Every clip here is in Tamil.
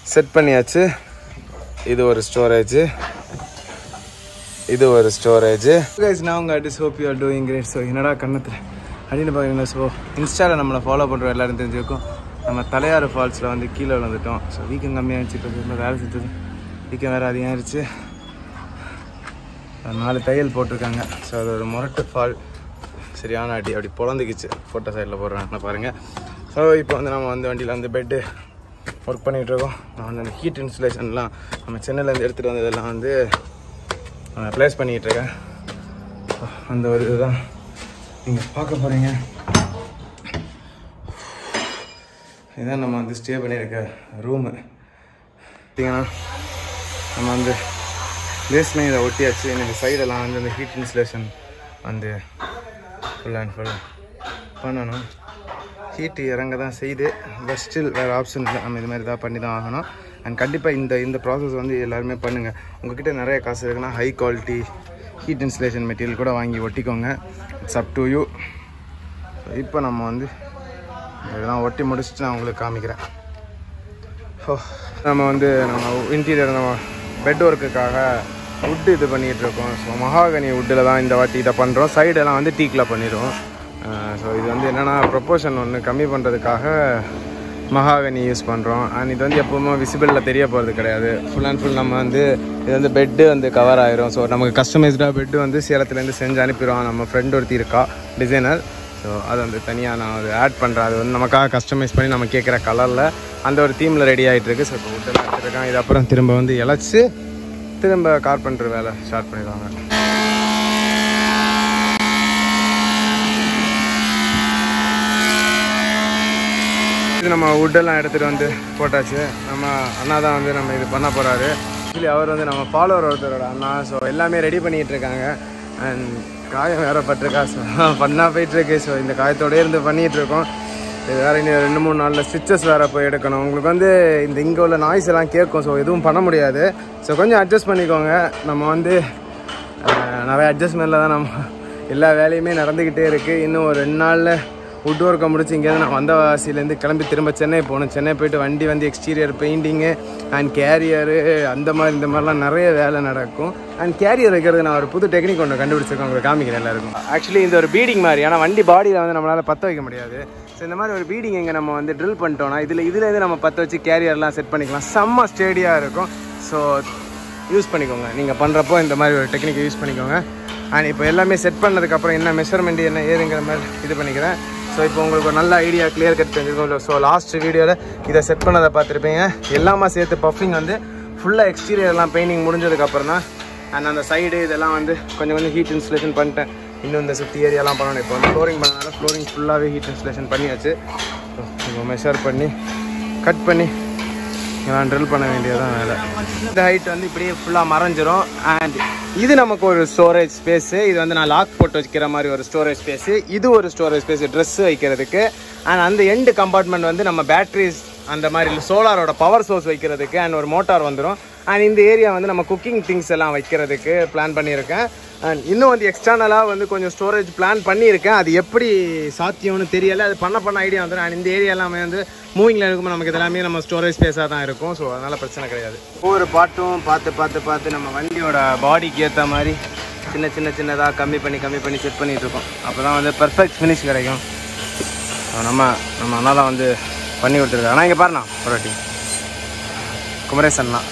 செட் பண்ணியாச்சு இது ஒரு ஸ்டோரேஜ் இது ஒரு ஸ்டோரேஜ் கைஸ் நான் உங்கள் அடிஸ் hope you are doing great so என்னடா கண்ணத்தில் அப்படின்னு பார்க்குறீங்களா ஸோ இன்ஸ்டாவில் நம்மளை ஃபாலோ பண்ணுற எல்லாரும் தெரிஞ்சிருக்கும் நம்ம தலையாறு ஃபால்ஸில் வந்து கீழே விழுந்துட்டோம் ஸோ வீக்கம் கம்மியாகிடுச்சு கொஞ்சம் வேலை செஞ்சது வீக்கம் வேறு அதிகமாகிடுச்சு நாலு தையல் போட்டிருக்காங்க ஸோ அது ஒரு முரட்டு ஃபால் சரியான அடி அப்படி பொழந்துக்கிச்சு ஃபோட்டோ சைடில் போடுறாங்க பாருங்கள் ஸோ இப்போ வந்து நம்ம வந்து வண்டியில் வந்து பெட்டு ஒர்க் பண்ணிகிட்டு இருக்கோம் நான் வந்து அந்த ஹீட் இன்சுலேஷன்லாம் நம்ம சென்னையிலேருந்து எடுத்துகிட்டு வந்ததெல்லாம் வந்து நான் ப்ளேஸ் பண்ணிகிட்டு இருக்கேன் அந்த ஒரு இதுதான் நீங்கள் பார்க்க போகிறீங்க இதுதான் நம்ம வந்து ஸ்டே பண்ணியிருக்க ரூமு பார்த்தீங்கன்னா நம்ம வந்து பேஸ்மெண்ட் இதை ஒட்டியாச்சு எனக்கு சைடெல்லாம் வந்து அந்த ஹீட் இன்சுலேஷன் வந்து ஃபுல் அண்ட் ஃபுல் பண்ணணும் ஹீட்டு இறங்க தான் செய்யுது பட் ஸ்டில் வேறு ஆப்ஷன் இல்லை நம்ம இது மாதிரி தான் பண்ணி தான் ஆகணும் அண்ட் கண்டிப்பாக இந்த இந்த ப்ராசஸ் வந்து எல்லாருமே பண்ணுங்கள் உங்ககிட்ட நிறைய காசு இருக்குன்னா high quality heat insulation material கூட வாங்கி ஒட்டிக்கோங்க இட்ஸ் அப் டு யூ இப்போ நம்ம வந்து இதெல்லாம் ஒட்டி முடிச்சுட்டு நான் உங்களுக்கு காமிக்கிறேன் ஓ நம்ம வந்து நம்ம இன்டீரியர் நம்ம பெட் ஒர்க்குக்காக வுட்டு இது பண்ணிகிட்டு இருக்கோம் ஸோ மகாகனி வுட்டில் தான் இந்த வாட்டி இதை பண்ணுறோம் சைடெல்லாம் வந்து டீக்கில் பண்ணிடுவோம் ஸோ இது வந்து என்னென்னா ப்ரொப்போஷன் ஒன்று கம்மி பண்ணுறதுக்காக மகாகனி யூஸ் பண்ணுறோம் அண்ட் இது வந்து எப்போவுமே விசிபிளில் தெரிய போகிறது கிடையாது ஃபுல் அண்ட் ஃபுல் நம்ம வந்து இது வந்து பெட்டு வந்து கவர் ஆயிரும் ஸோ நமக்கு கஸ்டமைஸ்டாக பெட்டு வந்து சேலத்துலேருந்து செஞ்சு அனுப்பிடுவோம் நம்ம ஃப்ரெண்ட் ஒருத்தி இருக்கா டிசைனர் ஸோ அது வந்து தனியாக நான் அது ஆட் பண்ணுறேன் அது வந்து நமக்காக கஸ்டமைஸ் பண்ணி நம்ம கேட்குற கலரில் அந்த ஒரு தீமில் ரெடி ஆகிட்டு இருக்கு ஸோ இப்போ விட்டுலாம் எடுத்துருக்கான் இது அப்புறம் திரும்ப வந்து இழைச்சி திரும்ப கார்பெண்டர் வேலை ஸ்டார்ட் பண்ணிடுவாங்க இது நம்ம வுட்டெல்லாம் எடுத்துகிட்டு வந்து போட்டாச்சு நம்ம அண்ணா தான் வந்து நம்ம இது பண்ண போகிறாரு ஆக்சுவலி அவர் வந்து நம்ம ஃபாலோவர் ஒருத்தரோட அண்ணா ஸோ எல்லாமே ரெடி பண்ணிகிட்டு இருக்காங்க அண்ட் காயம் வேற பட்டிருக்கா ஸோ பண்ணால் போயிட்டுருக்கு ஸோ இந்த காயத்தோடயே இருந்து பண்ணிகிட்டு இருக்கோம் இது வேறு இன்னும் ரெண்டு மூணு நாளில் ஸ்டிச்சஸ் வேறு போய் எடுக்கணும் உங்களுக்கு வந்து இந்த இங்கே உள்ள நாய்ஸ் எல்லாம் கேட்கும் ஸோ எதுவும் பண்ண முடியாது ஸோ கொஞ்சம் அட்ஜஸ்ட் பண்ணிக்கோங்க நம்ம வந்து அஹ், நிறைய அட்ஜஸ்ட்மெண்ட்டில் தான் நம்ம எல்லா வேலையுமே நடந்துக்கிட்டே இருக்குது இன்னும் ஒரு ரெண்டு நாளில் வுட் ஒர்க்கை முடிச்சு இங்கேருந்து நான் வந்தவாசிலேருந்து கிளம்பி திரும்ப சென்னை போகணும் சென்னை போயிட்டு வண்டி வந்து எக்ஸ்டீரியர் பெயிண்டிங்கு அண்ட் கேரியரு அந்த மாதிரி இந்த மாதிரிலாம் நிறைய வேலை நடக்கும் அண்ட் கேரியர் வைக்கிறது நான் ஒரு புது டெக்னிக் ஒன்று கண்டுபிடிச்சிருக்கேன் உங்களுக்கு காமிக்கிறேன் எல்லாருக்கும் ஆக்சுவலி இந்த ஒரு பீடிங் மாதிரி ஆனால் வண்டி பாடியில் வந்து நம்மளால் பற்ற வைக்க முடியாது ஸோ இந்த மாதிரி ஒரு பீடிங் இங்கே நம்ம வந்து ட்ரில் பண்ணிட்டோம்னா இதில் இதுலேருந்து நம்ம பற்ற வச்சு கேரியர்லாம் செட் பண்ணிக்கலாம் செம்ம ஸ்டேடியாக இருக்கும் ஸோ யூஸ் பண்ணிக்கோங்க நீங்கள் பண்ணுறப்போ இந்த மாதிரி ஒரு டெக்னிக்கை யூஸ் பண்ணிக்கோங்க அண்ட் இப்போ எல்லாமே செட் பண்ணதுக்கப்புறம் என்ன மெஷர்மெண்ட் என்ன ஏதுங்கிற மாதிரி இது பண்ணிக்கிறேன் ஸோ இப்போ உங்களுக்கு ஒரு நல்ல ஐடியா கிளியர் கட் தெரிஞ்சிருக்கும் ஸோ லாஸ்ட் வீடியோவில் இதை செட் பண்ணதை பார்த்துருப்பீங்க எல்லாமே சேர்த்து பஃபிங் வந்து ஃபுல்லாக எக்ஸ்டீரியர்லாம் பெயிண்டிங் முடிஞ்சதுக்கப்புறம் தான் அண்ட் அந்த சைடு இதெல்லாம் வந்து கொஞ்சம் கொஞ்சம் ஹீட் இன்சுலேஷன் பண்ணிட்டேன் இன்னும் இந்த சுற்றி ஏரியாலாம் பண்ணணும் இப்போ வந்து ஃப்ளோரிங் பண்ணனால ஃப்ளோரிங் ஃபுல்லாகவே ஹீட் இன்சுலேஷன் பண்ணியாச்சு ஸோ இப்போ மெஷர் பண்ணி கட் பண்ணி நான் ட்ரில் பண்ண வேண்டியதான் வேலை இந்த ஹைட் வந்து இப்படியே ஃபுல்லாக மறைஞ்சிரும் அண்ட் இது நமக்கு ஒரு ஸ்டோரேஜ் ஸ்பேஸு இது வந்து நான் லாக் போட்டு வைக்கிற மாதிரி ஒரு ஸ்டோரேஜ் ஸ்பேஸு இது ஒரு ஸ்டோரேஜ் ஸ்பேஸ் ட்ரெஸ் வைக்கிறதுக்கு அண்ட் அந்த எண்டு கம்பார்ட்மெண்ட் வந்து நம்ம பேட்டரிஸ் அந்த மாதிரி சோலாரோட பவர் சோர்ஸ் வைக்கிறதுக்கு அண்ட் ஒரு மோட்டார் வந்துடும் அண்ட் இந்த ஏரியா வந்து நம்ம குக்கிங் திங்ஸ் எல்லாம் வைக்கிறதுக்கு பிளான் பண்ணியிருக்கேன் அண்ட் இன்னும் வந்து எக்ஸ்டர்னலாக வந்து கொஞ்சம் ஸ்டோரேஜ் பிளான் பண்ணியிருக்கேன் அது எப்படி சாத்தியம்னு தெரியலை அது பண்ண பண்ண ஐடியா வந்துடும் அண்ட் இந்த ஏரியா எல்லாமே வந்து மூவிங்கில் இருக்கும்போது நமக்கு இதெல்லாமே நம்ம ஸ்டோரேஜ் ஸ்பேஸாக தான் இருக்கும் ஸோ அதனால் பிரச்சனை கிடையாது ஒவ்வொரு பாட்டும் பார்த்து பார்த்து பார்த்து நம்ம வண்டியோட பாடிக்கு ஏற்ற மாதிரி சின்ன சின்ன சின்னதாக கம்மி பண்ணி கம்மி பண்ணி செட் பண்ணிட்டு இருக்கோம் அப்போ தான் வந்து பர்ஃபெக்ட் ஃபினிஷ் கிடைக்கும் So, நம்ம நம்ம அண்ணா தான் வந்து பண்ணி கொடுத்துருக்காங்க ஆனால் இங்கே பாருண்ணா ஒரு வாட்டி குமரேசன்லாம்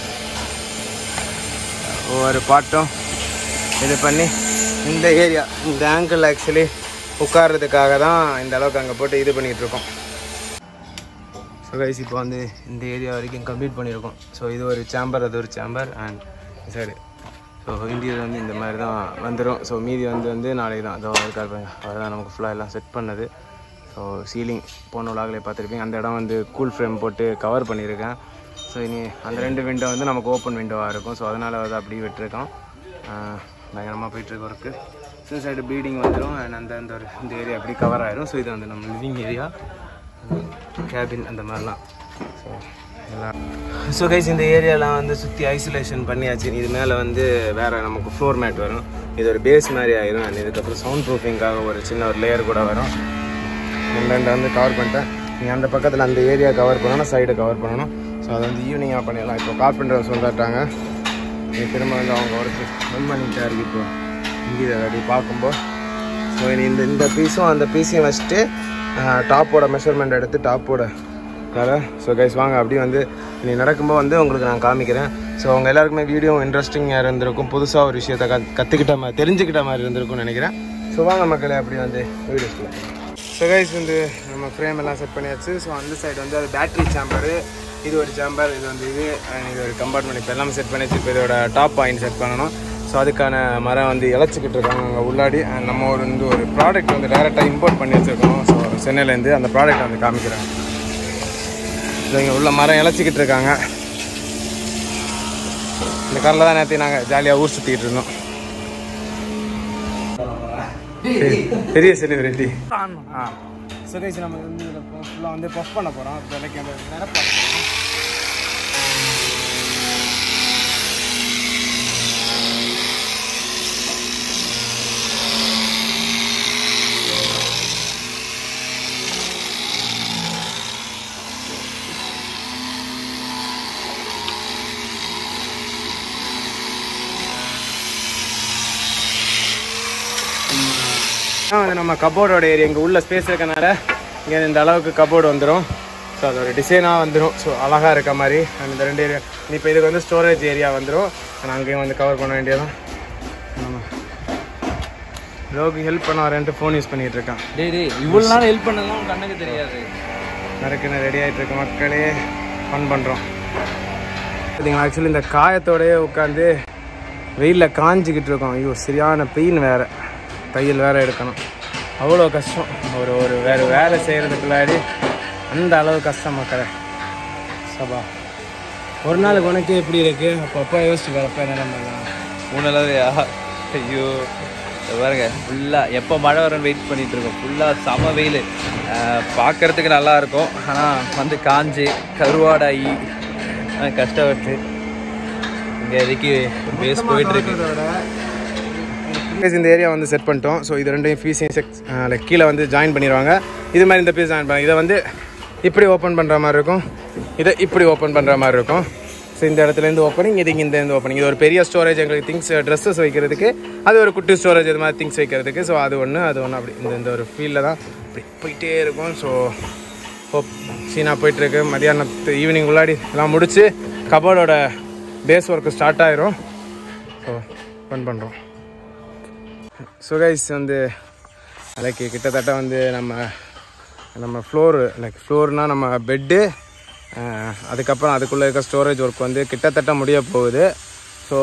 ஒவ்வொரு பாட்டும் இது பண்ணி இந்த ஏரியா இந்த ஆங்கிள் ஆக்சுவலி உட்கார்றதுக்காக தான் இந்த அளவுக்கு அங்கே போட்டு இது பண்ணிகிட்டு இருக்கோம் ஸோ கைஸ் இப்போ வந்து இந்த ஏரியா வரைக்கும் கம்ப்ளீட் பண்ணியிருக்கோம் ஸோ இது ஒரு சேம்பர் அது ஒரு chamber and side so interior வந்து இந்த மாதிரி தான் வந்துடும் ஸோ மீதி வந்து வந்து நாளைக்கு தான் அதோ இருக்கார் பாருங்க அவர் தான் நமக்கு ஃபுல்லாக எல்லாம் செட் பண்ணது ஸோ சீலிங் போன விலாகிலே பார்த்துருப்பீங்க அந்த இடம் வந்து கூல் ஃப்ரேம் போட்டு கவர் பண்ணியிருக்கேன் ஸோ இனி அந்த ரெண்டு விண்டோ வந்து நமக்கு ஓப்பன் விண்டோவாக இருக்கும் ஸோ அதனால் வந்து அப்படியே விட்டுருக்கோம் ஆஹ் பயங்கரமாக போயிட்டுருக்கு ஒர்க்கு சின்ன சைடு ப்ளீடிங் வந்துடும் அண்ட் அந்த அந்த ஒரு இந்த ஏரியா அப்படி கவர் ஆயிரும் ஸோ இது வந்து நம்ம லிவிங் ஏரியா கேபின் அந்த மாதிரிலாம் ஸோ எல்லாம் ஸோ கைஸ் இந்த ஏரியாலாம் வந்து சுற்றி ஐசோலேஷன் பண்ணியாச்சு இது மேலே வந்து வேறு நமக்கு ஃப்ளோர் மேட் வரும் இது ஒரு பேஸ் மாதிரி ஆயிரும் அண்ட் இதுக்கப்புறம் சவுண்ட் ப்ரூஃபிங்காக ஒரு சின்ன ஒரு லேயர் கூட வரும் ரெண்டு வந்து கவர் பண்ணிட்டேன் நீ அந்த பக்கத்தில் அந்த ஏரியா கவர் பண்ணணும் சைடு கவர் பண்ணணும் ஸோ அதை வந்து ஈவினிங்காக பண்ணிடலாம் இப்போ கார்பெண்டர் சொல்லிட்டாங்க நீ திரும்ப வந்து அவங்க ஒர்க்கு ரன் பண்ணிட்டு இருக்கு இப்போ இன்டீரியர் அப்படி பார்க்கும்போது ஸோ இனி இந்த இந்த பீஸும் அந்த பீஸையும் வச்சுட்டு டாப்போட மெஷர்மெண்ட் எடுத்து டாப்போட வேறு ஸோ கைஸ் வாங்க அப்படியே வந்து இனி நடக்கும்போது வந்து உங்களுக்கு நான் காமிக்கிறேன் ஸோ அவங்க எல்லாருக்குமே வீடியோ இன்ட்ரெஸ்டிங்காக இருந்திருக்கும் புதுசாக ஒரு விஷயத்தை கத் கற்றுக்கிட்ட மாதிரி தெரிஞ்சுக்கிட்ட மாதிரி இருந்திருக்கும்னு நினைக்கிறேன் ஸோ வாங்க மக்களே அப்படி வந்து வீடியோஸில் ஸோ கைஸ் வந்து நம்ம ஃப்ரேம் எல்லாம் செட் பண்ணியாச்சு ஸோ அந்த சைடு வந்து அது பேட்டரி சாம்பரு இது ஒரு சாம்பர் இது வந்து இது and இது ஒரு கம்பார்ட்மெண்ட் இப்போ எல்லாமே செட் பண்ணியாச்சு இப்போ இதோட டாப் பாயிண்ட் செட் பண்ணணும் ஸோ அதுக்கான மரம் வந்து இழைச்சிக்கிட்டு இருக்காங்க அங்கே உள்ளாடி and நம்ம ஒரு வந்து ஒரு ப்ராடக்ட் வந்து டேரெக்டாக இம்போர்ட் பண்ணி வச்சுருக்கோம் ஸோ சென்னையிலேருந்து அந்த ப்ராடக்ட் வந்து காமிக்கிறேன் ஸோ இங்கே உள்ள மரம் இழைச்சிக்கிட்டு இருக்காங்க இந்த காரில் தான் நேற்று நாங்கள் ஜாலியாக ஊர் சுற்றிக்கிட்டு இருந்தோம் பெரிய- பெரிய செலிபிரிட்டி ஆ சுரேஷ் நம்ம வந்து இதில் ஃபுல்லாக வந்து பஃப் பண்ண போகிறோம் விலைக்கு அந்த நிரப்ப வந்து நம்ம கபோர்டோட ஏரியா இங்கே உள்ள ஸ்பேஸ் இருக்கனால இங்கே இந்த அளவுக்கு கபோர்டு வந்துடும் ஸோ அதோட டிசைனாக வந்துடும் ஸோ அழகாக இருக்க மாதிரி and இந்த ரெண்டு ஏரியா இப்போ இதுக்கு வந்து ஸ்டோரேஜ் ஏரியா வந்துடும் நான் அங்கேயும் வந்து கவர் பண்ண வேண்டியதும் ஆமாம் லோக்கு ஹெல்ப் பண்ண வரேன்ட்டு ஃபோன் யூஸ் பண்ணிகிட்டு இருக்கான் டேய் டேய் இவ்வளவு நாள் ஹெல்ப் பண்ணலாம் உன் கண்ணுக்கு தெரியாது நறுக்குன்னு ரெடி ஆகிட்டு இருக்க மக்களே ஃபன் பண்ணுறோம் பார்த்தீங்களா ஆக்சுவலி இந்த காயத்தோடயே உட்காந்து வெயிலில் காஞ்சிக்கிட்டு இருக்கோம் ஐயோ சரியான பெயின் வேறு தையல் வேறு எடுக்கணும் அவ்வளோ கஷ்டம் ஒரு ஒரு வேறு வேலை செய்கிறதுக்குள்ளாடி அந்த அளவு கஷ்டம் மக்களே சபா ஒரு நாளுக்கு உனக்கு எப்படி இருக்கு அப்போ அப்பா யோசிச்சு வரப்போ என்ன பண்ணலாம் உணலவையா ஐயோ இத பாருங்க ஃபுல்லாக எப்போ மழை வரும்னு வெயிட் பண்ணிட்டு இருக்கோம் ஃபுல்லாக செம வெயில் பார்க்கறதுக்கு நல்லா இருக்கும் ஆனால் வந்து காஞ்சு கருவாடாகி அஹ், கஷ்டப்பட்டு இங்கே எதுக்கு பேஸ் போயிட்டு இருக்கு Guys, இந்த ஏரியா வந்து செட் பண்ணிட்டோம் ஸோ இது ரெண்டையும் ஃபீஸையும் செக் லைக் கீழே வந்து ஜாயின் பண்ணிடுவாங்க இது மாதிரி இந்த பீஸ் ஜாயின் பண்ண இதை வந்து இப்படி ஓப்பன் பண்ணுற மாதிரி இருக்கும் இதை இப்படி ஓப்பன் பண்ணுற மாதிரி இருக்கும் ஸோ இந்த இடத்துலேருந்து ஓப்பனிங் இது இந்த இந்த ஓப்பனிங் இது ஒரு பெரிய ஸ்டோரேஜ் எங்களுக்கு திங்ஸ் ட்ரெஸ்ஸஸ் வைக்கிறதுக்கு அது ஒரு குட்டி ஸ்டோரேஜ் இது மாதிரி திங்ஸ் வைக்கிறதுக்கு ஸோ அது ஒன்று அது ஒன்று அப்படி இந்த இந்த ஒரு ஃபீல்டில் தான் இப்படி போயிட்டே இருக்கும் ஸோ ஹோப் சீனாக போயிட்டுருக்கு மதியானத்து ஈவினிங் உள்ளாடி எல்லாம் முடிச்சு கபோர்டோட பேஸ் ஒர்க்கு ஸ்டார்ட் ஆயிரும் ஸோ ரன் பண்ணுறோம் ஸோ கைஸ் வந்து லைக் கிட்டத்தட்ட வந்து நம்ம நம்ம ஃப்ளோரு லைக் ஃப்ளோர்னால் நம்ம பெட்டு அதுக்கப்புறம் அதுக்குள்ளே இருக்க ஸ்டோரேஜ் ஒர்க் வந்து கிட்டத்தட்ட முடிய போகுது ஸோ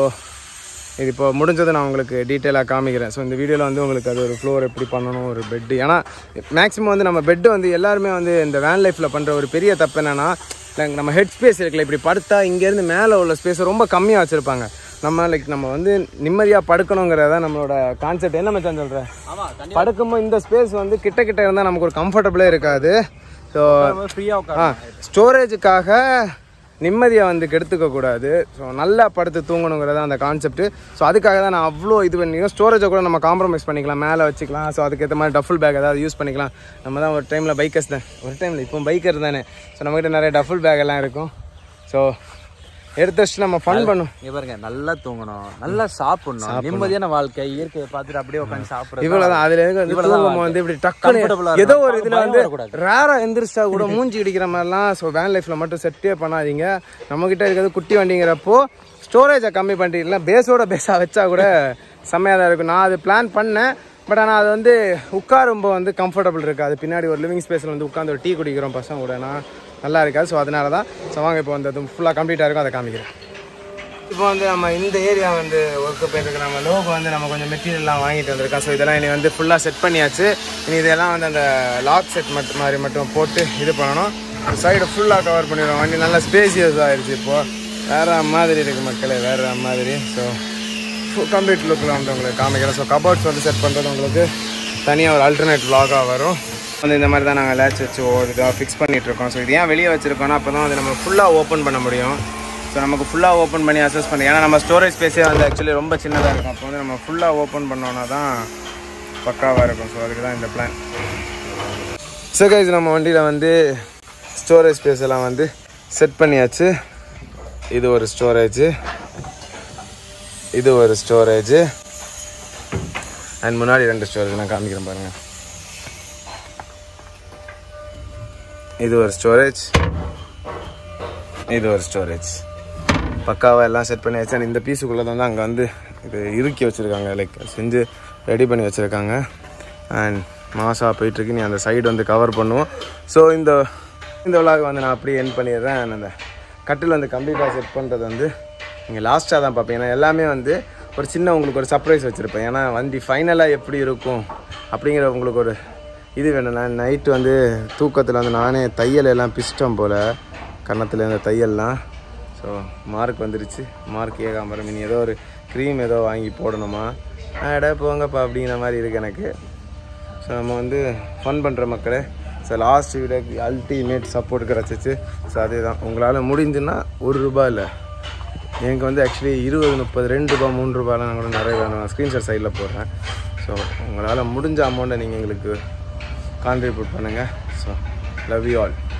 இது இப்போ முடிஞ்சதை நான் உங்களுக்கு டீட்டெயிலாக காமிக்கிறேன் ஸோ இந்த வீடியோவில் வந்து உங்களுக்கு அது ஒரு ஃப்ளோர் எப்படி பண்ணணும் ஒரு பெட்டு ஏன்னா மேக்ஸிமம் வந்து நம்ம பெட்டு வந்து எல்லாருமே வந்து இந்த வேன் லைஃப்பில் பண்ணுற ஒரு பெரிய தப்பு என்னென்னா லைக் நம்ம ஹெட் ஸ்பேஸ் இருக்குல்ல இப்படி படுத்தா இங்கேருந்து மேலே உள்ள ஸ்பேஸை ரொம்ப கம்மியாக வச்சுருப்பாங்க நம்ம லைக் நம்ம வந்து நிம்மதியாக படுக்கணுங்கிறத நம்மளோட கான்செப்ட் என்ன மச்சான் சொல்கிற ஆமாம் படுக்கும்போது இந்த ஸ்பேஸ் வந்து கிட்ட கிட்ட இருந்தால் நமக்கு ஒரு கம்ஃபர்டபுளே இருக்காது ஸோ ஃப்ரீயாக உட்காந்து ஆ ஸ்டோரேஜுக்காக நிம்மதியை வந்து கெடுத்துக்க கூடாது ஸோ நல்லா படுத்து தூங்கணுங்கிறது அந்த கான்செப்ட் ஸோ அதுக்காக தான் நான் அவ்வளோ இது பண்ணிக்கிறேன் ஸ்டோரேஜை கூட நம்ம காம்ப்ரமைஸ் பண்ணிக்கலாம் மேலே வச்சுக்கலாம் ஸோ அதுக்கேற்ற மாதிரி டஃபுல் பேக் ஏதாவது யூஸ் பண்ணிக்கலாம் நம்ம தான் ஒரு டைமில் பைக்கர்ஸ் தான் ஒரு டைமில் இப்போ பைக்கர் தானே ஸோ நம்மகிட்ட நிறைய டஃபுல் பேக் எல்லாம் இருக்கும் ஸோ எடுத்து வச்சுட்டு நம்ம ஃபன் பண்ணும் இங்க பாருங்க நல்லா தூங்கணும் நல்லா சாப்பிடணும் நிம்மதியான வாழ்க்கை இயற்கையை பார்த்துட்டு அப்படியே உட்காந்து சாப்பிடுறது இவ்வளவுதான் அதுல இருந்து வந்து இவ்வளவுதான் தூங்கும் வந்து இப்படி Comfortable ஆ டக்குனு ஏதோ இருக்கணும். ஒரு இதுல பயம் வந்து வரக்கூடாது. ரேரா எந்திரிச்சா கூட மூஞ்சி இடிக்கிற மாதிரிலாம் ஸோ வேன் லைஃப்ல மட்டும் செட்டே பண்ணாதீங்க நம்ம கிட்ட இருக்கிறது குட்டி வண்டிங்கிறப்போ ஸ்டோரேஜை கம்மி பண்ணிட்டீங்களா பேஸோட பேஸாக வச்சா கூட செம்மையாக தான் இருக்கும் நான் அது பிளான் பண்ணேன் பட் ஆனால் அது வந்து உட்காரும்போது வந்து கம்ஃபர்டபுள் இருக்காது பின்னாடி ஒரு லிவிங் ஸ்பேஸில் வந்து உட்காந்து ஒரு டீ குடிக்கிறோம் பசங்க கூட நான் நல்லா இருக்காது ஸோ அதனால தான் ஸோ வாங்க இப்போ வந்து அது ஃபுல்லாக கம்ப்ளீட்டாக இருக்கும் அதை காமிக்கிறேன் இப்போ வந்து நம்ம இந்த ஏரியா வந்து ஒர்க்கு போயிருக்கு நம்ம லோகோ வந்து நம்ம கொஞ்சம் மெட்டீரியல்லாம் வாங்கிட்டு வந்திருக்கோம் ஸோ இதெல்லாம் இனி வந்து ஃபுல்லாக செட் பண்ணியாச்சு இனி இதெல்லாம் வந்து அந்த லாக் செட் மட்டும் மாதிரி மட்டும் போட்டு இது பண்ணணும் சைடு ஃபுல்லாக கவர் பண்ணிடுவோம் வண்டி நல்லா ஸ்பேசியஸ் ஆயிடுச்சு இப்போது வேற மாதிரி இருக்குது மக்களே வேற மாதிரி ஸோ கம்ப்ளீட் லுக்கில் வந்து உங்களுக்கு காமிக்கிறேன் ஸோ கபோர்ட்ஸ் வந்து செட் பண்ணுறது உங்களுக்கு தனியாக ஒரு அல்டர்னேட் vlog-ஆ வரும் வந்து இந்த மாதிரி தான் நாங்கள் லேட்ச் வச்சு ஒரு இதாக ஃபிக்ஸ் பண்ணிகிட்ருக்கோம் ஸோ இது ஏன் வெளியே வச்சுருக்கோம்னா அப்போ தான் வந்து நம்ம ஃபுல்லாக ஓப்பன் பண்ண முடியும் ஸோ நமக்கு ஃபுல்லாக ஓப்பன் பண்ணி அசஸ் பண்ணி ஏன்னா நம்ம ஸ்டோரேஜ் ஸ்பேஸே வந்து ஆக்சுவலி ரொம்ப சின்னதாக இருக்கும் அப்போ வந்து நம்ம ஃபுல்லாக ஓப்பன் பண்ணோன்னா தான் பக்காவாக இருக்கும் ஸோ அதுக்கு தான் இந்த பிளான் ஸோ கைஸ் நம்ம வண்டியில் வந்து ஸ்டோரேஜ் ஸ்பேஸ் எல்லாம் வந்து செட் பண்ணியாச்சு இது ஒரு ஸ்டோரேஜ் இது ஒரு ஸ்டோரேஜ் அண்ட் முன்னாடி ரெண்டு ஸ்டோரேஜ் நான் காமிக்கிறேன் பாருங்க இது ஒரு ஸ்டோரேஜ் இது ஒரு ஸ்டோரேஜ் பக்காவாக எல்லாம் செட் பண்ணி வச்சு இந்த பீஸுக்குள்ளே வந்து அங்கே வந்து இது இறுக்கி வச்சுருக்காங்க லைக் செஞ்சு ரெடி பண்ணி வச்சுருக்காங்க அண்ட் மாசாக போயிட்டுருக்கு நீ அந்த சைடு வந்து கவர் பண்ணுவோம் ஸோ இந்த இந்த விழாவுக்கு வந்து நான் அப்படியே என் பண்ணிடுறேன் and அந்த கட்டில் வந்து கம்ப்ளீட்டாக செட் பண்ணுறது வந்து நீங்கள் லாஸ்ட்டாக தான் பார்ப்பேன் ஏன்னா எல்லாமே வந்து ஒரு சின்ன உங்களுக்கு ஒரு சர்ப்ரைஸ் வச்சுருப்பேன் ஏன்னா வண்டி ஃபைனலாக எப்படி இருக்கும் அப்படிங்கிற உங்களுக்கு ஒரு இது வேணும் நான் நைட்டு வந்து தூக்கத்தில் வந்து நானே தையல் எல்லாம் பிச்சிட்டேன் போல் கன்னத்தில் இருந்த தையல்லாம் ஸோ மார்க் வந்துருச்சு மார்க் ஏகாம்பரம் இனி ஏதோ ஒரு க்ரீம் ஏதோ வாங்கி போடணுமா அட போங்கப்பா அப்படிங்கிற மாதிரி இருக்குது எனக்கு ஸோ நம்ம வந்து ஃபன் பண்ணுற மக்களே so last video ultimate support கிடச்சிச்சு ஸோ அதே தான் உங்களால் முடிஞ்சுன்னா ஒரு ரூபாய் இல்லை எனக்கு வந்து ஆக்சுவலி இருபது முப்பது ரெண்டு ரூபா மூணு ரூபாய்லாம் நான் கூட நிறைய வேணும் நான் ஸ்க்ரீன்ஷாட் சைடில் போடுறேன் ஸோ உங்களால் முடிஞ்ச அமௌண்ட்டை நீங்கள் எங்களுக்கு கான்ட்ரிபியூட் பண்ணுங்கள் ஸோ லவ் யூ ஆல்